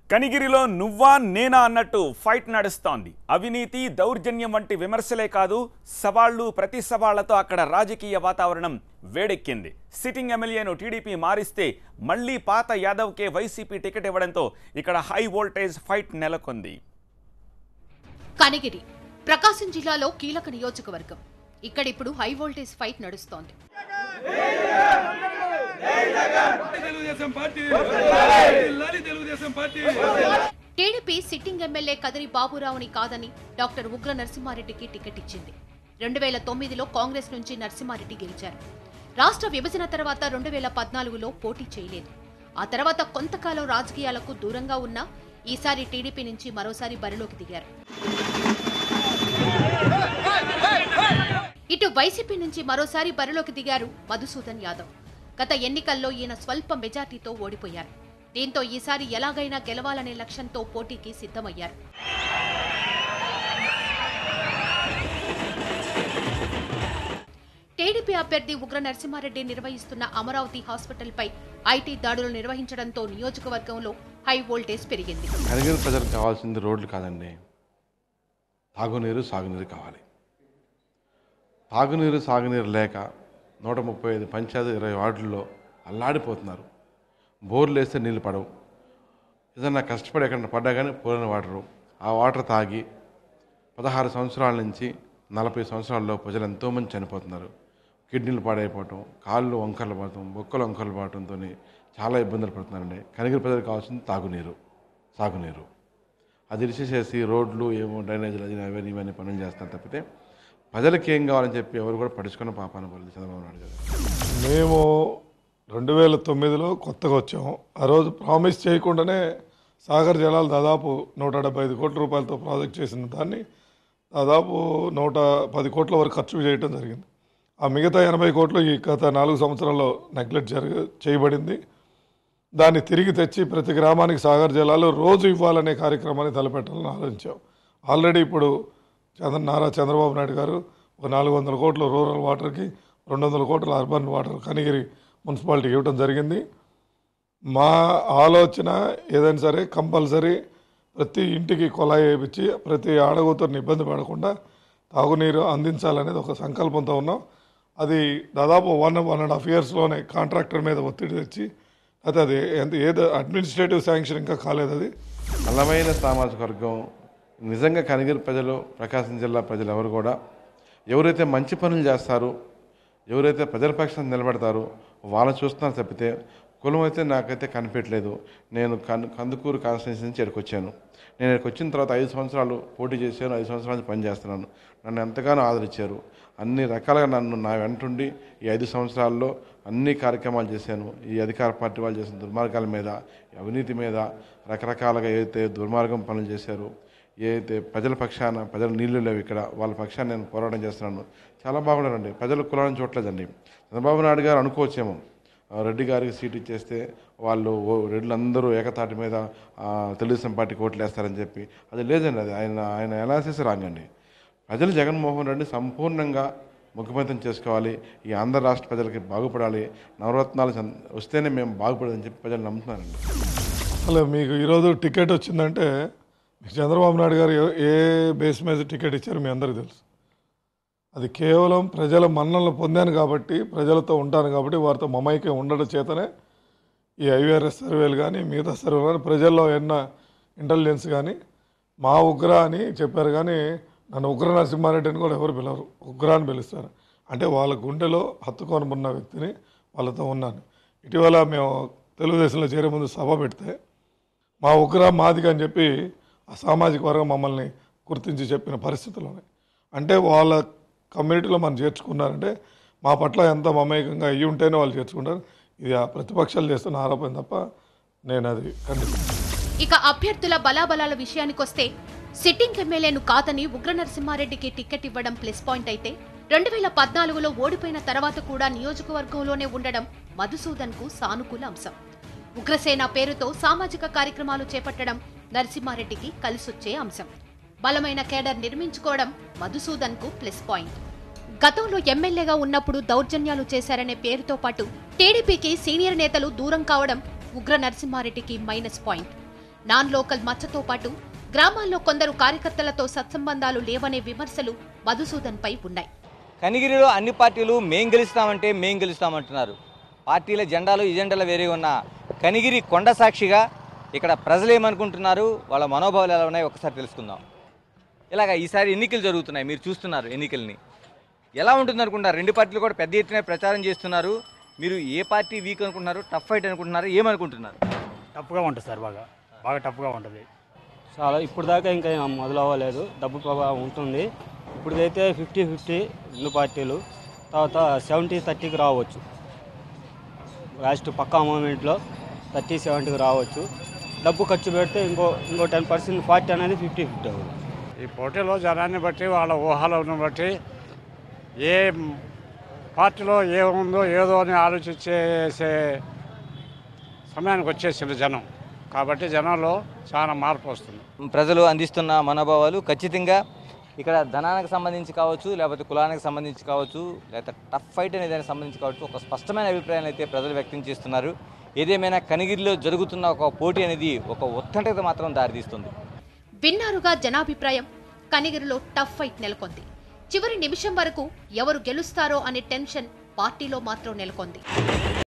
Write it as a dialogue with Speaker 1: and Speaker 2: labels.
Speaker 1: కనిగిరిలో నువ్వా నేనా అన్నట్టు ఫైట్ నడుస్తోంది అవినీతి దౌర్జన్యం వంటి విమర్శలే కాదు సవాళ్లు ప్రతి సవాళ్లతో అక్కడ రాజకీయ వాతావరణం వేడెక్కింది సిట్టింగ్ ఎమ్మెల్యేను టీడీపీ మారిస్తే మళ్లీ పాత యాదవ్కే వైసీపీ టికెట్ ఇవ్వడంతో ఇక్కడ హై వోల్టేజ్ ఫైట్ నెలకొంది
Speaker 2: కనిగిరి ప్రకాశం జిల్లాలో కీలక నియోజకవర్గం ఇక్కడ ఇప్పుడు హై వోల్టేజ్ ఫైట్ నడుస్తోంది
Speaker 3: తెలుగుదేశం పార్టీ లాలి Telugudesam party
Speaker 2: TDP sitting MLA Kadiri బాబురావుని కాదని డాక్టర్ ఉగ్ర నరసింహారెడ్డికి టికెట్ ఇచ్చింది రెండు వేల తొమ్మిదిలో కాంగ్రెస్ నుంచి నరసింహారెడ్డి గెలిచారు రాష్ట్ర విభజన తర్వాత రెండు వేల పద్నాలుగులో పోటీ చేయలేదు ఆ తర్వాత కొంతకాలం రాజకీయాలకు దూరంగా ఉన్నా ఈసారి టీడీపీ నుంచి మరోసారి బరిలోకి దిగారు ఇటు వైసీపీ నుంచి మరోసారి బరిలోకి దిగారు మధుసూదన్ యాదవ్ గత ఎన్నికల్లో ఈయన స్వల్ప మెజార్టీతో ఓడిపోయారు దీంతో ఈసారి ఎలాగైనా గెలవాలనే లక్ష్యంతో పోటీకి సిద్ధమయ్యారు టీడీపీ అభ్యర్థి ఉగ్ర నరసింహారెడ్డి నిర్వహిస్తున్న అమరావతి హాస్పిటల్పై ఐటీ దాడులు నిర్వహించడంతో నియోజకవర్గంలో హై వోల్టేజ్ పెరిగింది
Speaker 4: కనిగిరి ప్రజలకు కావాల్సింది రోడ్లు కాదండి తాగునీరు సాగునీరు కావాలి తాగునీరు సాగునీరు లేక నూట ముప్పై ఐదు పంచాయతీ ఇరవై వార్డుల్లో అల్లాడిపోతున్నారు బోర్లు వేస్తే నీళ్ళు పడవు ఏదన్నా కష్టపడి ఎక్కడ పడ్డా కానీ పోలిన వాటరు ఆ వాటర్ తాగి పదహారు సంవత్సరాల నుంచి నలభై సంవత్సరాల్లో ప్రజలు ఎంతోమంది చనిపోతున్నారు కిడ్నీలు పాడైపోవటం కాళ్ళు వంకర్లు పడటం బొక్కలు వంకర్లు పడటంతో చాలా ఇబ్బందులు పడుతున్నారండి కనిగిరి ప్రజలకు కావాల్సింది తాగునీరు సాగునీరు అది ఇరిచేసేసి రోడ్లు ఏమో డ్రైనేజీలు అది అవన్నీ ఇవన్నీ పనులు చేస్తారు తప్పితే ప్రజలకు ఏం కావాలని చెప్పి ఎవరు కూడా పడుచుకున్న పాపాన పడలేదు చంద్రబాబు నాయుడు గారు
Speaker 5: మేము రెండు వేల తొమ్మిదిలో కొత్తగా వచ్చాము ఆ రోజు ప్రామిస్ చేయకుండానే సాగర్ జలాలు దాదాపు నూట డెబ్బై ఐదు కోట్ల రూపాయలతో ప్రాజెక్ట్ చేసిన దాన్ని దాదాపు నూట పది కోట్ల వరకు ఖర్చు చేయడం జరిగింది ఆ మిగతా ఎనభై కోట్లు ఈ గత నాలుగు సంవత్సరాల్లో నెగ్లెక్ట్ జరగ చేయబడింది దాన్ని తిరిగి తెచ్చి ప్రతి గ్రామానికి సాగర్ జలాలు రోజు ఇవ్వాలనే కార్యక్రమాన్ని తలపెట్టాలని ఆలోచించాం ఆల్రెడీ ఇప్పుడు చంద్ర నారా చంద్రబాబు నాయుడు గారు ఒక నాలుగు వందల కోట్లు రూరల్ వాటర్కి రెండు వందల కోట్ల అర్బన్ వాటర్ కనిగిరి మున్సిపాలిటీకి ఇవ్వడం జరిగింది మా ఆలోచన ఏదైనా సరే కంపల్సరీ ప్రతి ఇంటికి కొలాయి వేయించి ప్రతి ఆడగూతురిని ఇబ్బంది పడకుండా తాగునీరు అందించాలనేది ఒక సంకల్పంతో ఉన్నాం అది దాదాపు వన్ వన్ అండ్ హాఫ్ ఇయర్స్లోనే కాంట్రాక్టర్ మీద ఒత్తిడి తెచ్చి అయితే అది ఎంత ఏదో అడ్మినిస్ట్రేటివ్ శాంక్షన్ ఇంకా కాలేదు అది
Speaker 4: బలమైన సామాజిక వర్గం నిజంగా కనిగిరి ప్రజలు ప్రకాశం జిల్లా ప్రజలు ఎవరు కూడా ఎవరైతే మంచి పనులు చేస్తారో ఎవరైతే ప్రజల పక్షాన నిలబడతారో వాళ్ళని చూస్తున్నారు తప్పితే కులం అయితే నాకైతే కనిపించలేదు నేను కన్ కందుకూరు కాన్స్టిట్యూన్సీ నుంచి ఇక్కడికి వచ్చాను నేను ఇక్కడికి వచ్చిన తర్వాత ఐదు సంవత్సరాలు పోటీ చేశాను ఐదు సంవత్సరాల నుంచి పనిచేస్తున్నాను నన్ను ఎంతగానో ఆదరించారు అన్ని రకాలుగా నన్ను నా వెంటుండి ఈ ఐదు సంవత్సరాల్లో అన్ని కార్యక్రమాలు చేశాను ఈ అధికార పార్టీ వాళ్ళు చేసిన దుర్మార్గాల మీద ఈ అవినీతి మీద రకరకాలుగా ఏదైతే దుర్మార్గం పనులు చేశారో ఏదైతే ప్రజల పక్షాన ప్రజలు నీళ్లు లేవు ఇక్కడ వాళ్ళ పక్షాన నేను పోరాటం చేస్తున్నాను చాలా బాగున్నారండి ప్రజలు కులాలను చూడలేదండి చంద్రబాబు నాయుడు గారు అనుకోవచ్చేమో ఆ, రెడ్డి గారికి సీట్ ఇచ్చేస్తే వాళ్ళు ఓ రెడ్లందరూ ఏకతాటి మీద ఆ, తెలుగుదేశం పార్టీకి ఓట్లు వేస్తారని చెప్పి అది లేదండి అది ఆయన ఆయన ఎనాలిసిస్ రాంగండి ప్రజలు జగన్మోహన్ రెడ్డి సంపూర్ణంగా ముఖ్యమంత్రం చేసుకోవాలి ఈ ఆంధ్ర రాష్ట్ర ప్రజలకి బాగుపడాలి నవరత్నాలు చం- వస్తేనే మేము బాగుపడదని చెప్పి ప్రజలు నమ్ముతున్నారండి
Speaker 5: అసలు మీకు ఈరోజు టికెట్ వచ్చిందంటే మీకు చంద్రబాబు నాయుడు గారు ఏ- ఏ బేస్ మీద టికెట్ ఇచ్చారో మీ అందరికీ తెలుసు అది కేవలం ప్రజల మన్నలను పొందాను కాబట్టి ప్రజలతో ఉంటాను కాబట్టి వారితో మమైక్యం ఉండడం చేతనే ఈ ఐవీఆర్ఎస్ సర్వేలు కానీ మిగతా సర్వేలు కానీ ప్రజల్లో ఎన్న ఇంటెలిజెన్స్ కానీ మా ఉగ్ర అని చెప్పారు కానీ నన్ను ఉగ్ర నరసింహారెడ్డి అని కూడా ఎవరు పిలవరు ఉగ్ర అని పిలుస్తారు అంటే వాళ్ళ గుండెలో హత్తుకొని ఉన్న వ్యక్తిని వాళ్ళతో ఉన్నాను ఇటీవల మేము తెలుగుదేశంలో చేరే ముందు సభ పెడితే మా ఉగ్ర మాదిగ అని చెప్పి ఆ సామాజిక వర్గం మమ్మల్ని గుర్తించి చెప్పిన పరిస్థితులు ఉన్నాయి అంటే వాళ్ళ కమ్యూనిటీలో మనం చేర్చుకున్నారంటే మా పట్ల ఎంత మమేకంగా అయ్యి ఉంటేనే వాళ్ళు చేర్చుకుంటారు ఇది ఆ ప్రతిపక్షాలు చేస్తున్న ఆరోపణ తప్ప నేను అది ఖండిస్తాను
Speaker 2: ఇక అభ్యర్థుల బలాబలాల విషయానికొస్తే సిట్టింగ్ ఎమ్మెల్యేను కాదని ఉగ్ర నరసింహారెడ్డికి టికెట్ ఇవ్వడం ప్లస్ పాయింట్ అయితే రెండు వేల పద్నాలుగులో ఓడిపోయిన తర్వాత కూడా నియోజకవర్గంలోనే ఉండడం మధుసూదన్ కు సానుకూల అంశం ఉగ్రసేన పేరుతో సామాజిక కార్యక్రమాలు చేపట్టడం నరసింహారెడ్డికి కలిసొచ్చే అంశం బలమైన కేడర్ నిర్మించుకోవడం మధుసూదన్ కు ప్లస్ పాయింట్ గతంలో ఎమ్మెల్యేగా ఉన్నప్పుడు దౌర్జన్యాలు చేశారనే పేరుతో పాటు టీడీపీకి సీనియర్ నేతలు దూరం కావడం ఉగ్ర నరసింహారెడ్డికి మైనస్ పాయింట్ నాన్ లోకల్ మచ్చతో పాటు గ్రామాల్లో కొందరు కార్యకర్తలతో సత్సంబంధాలు లేవనే విమర్శలు మధుసూదన్ పై ఉన్నాయి
Speaker 6: కనిగిరిలో అన్ని పార్టీలు మేం గెలుస్తామంటే మేం గెలుస్తామంటున్నారు పార్టీల జెండాలు ఎజెండాలు వేరే ఉన్న కనిగిరి కొండ సాక్షిగా ఇక్కడ ప్రజలు ఏమనుకుంటున్నారు వాళ్ళ మనోభావాలు ఎలా ఉన్నాయి ఒకసారి తెలుసుకుందాం ఇలాగ ఈసారి ఎన్నికలు జరుగుతున్నాయి మీరు చూస్తున్నారు ఎన్నికల్ని ఎలా ఉంటుంది అనుకుంటున్నారు రెండు పార్టీలు కూడా పెద్ద ఎత్తున ప్రచారం చేస్తున్నారు మీరు ఏ పార్టీ వీక్ అనుకుంటున్నారు టఫ్ ఫైట్ అనుకుంటున్నారు ఏమనుకుంటున్నారు
Speaker 7: టఫ్గా ఉంటుంది సార్ బాగా బాగా టఫ్గా ఉంటుంది చాలా ఇప్పుడు దాకా ఇంకా ఏం మొదలు అవ్వలేదు డబ్బు ప్రభావం ఉంటుంది ఇప్పుడైతే ఫిఫ్టీ ఫిఫ్టీ రెండు పార్టీలు తర్వాత సెవెంటీ థర్టీకి రావచ్చు లాస్ట్ పక్కా మూమెంట్లో థర్టీ సెవెంటీకి రావచ్చు డబ్బు ఖర్చు పెడితే ఇంకో ఇంకో టెన్ పర్సెంట్ ఫార్టీ అనేది ఫిఫ్టీ ఫిఫ్టీ అవుతుంది
Speaker 8: ఈ పోటీలో జనాన్ని బట్టి వాళ్ళ ఊహలను బట్టి ఏ పార్టీలో ఏముందో ఏదో అని ఆలోచించేసే సమయానికి వచ్చేసింది జనం కాబట్టి జనంలో చాలా మార్పు వస్తుంది
Speaker 6: ప్రజలు అందిస్తున్న మనోభావాలు ఖచ్చితంగా ఇక్కడ ధనానికి సంబంధించి కావచ్చు లేకపోతే కులానికి సంబంధించి కావచ్చు లేకపోతే టఫ్ ఫైట్ అనే దానికి సంబంధించి కావచ్చు ఒక స్పష్టమైన అభిప్రాయాన్ని అయితే ప్రజలు వ్యక్తం చేస్తున్నారు ఏదేమైనా కనిగిరిలో జరుగుతున్న ఒక పోటీ అనేది ఒక ఉత్కంఠత మాత్రం దారితీస్తుంది
Speaker 2: విన్నారుగా జనాభిప్రాయం కనిగిరిలో టఫ్ ఫైట్ నెలకొంది చివరి నిమిషం వరకు ఎవరు గెలుస్తారో అనే టెన్షన్ పార్టీలో మాత్రం నెలకొంది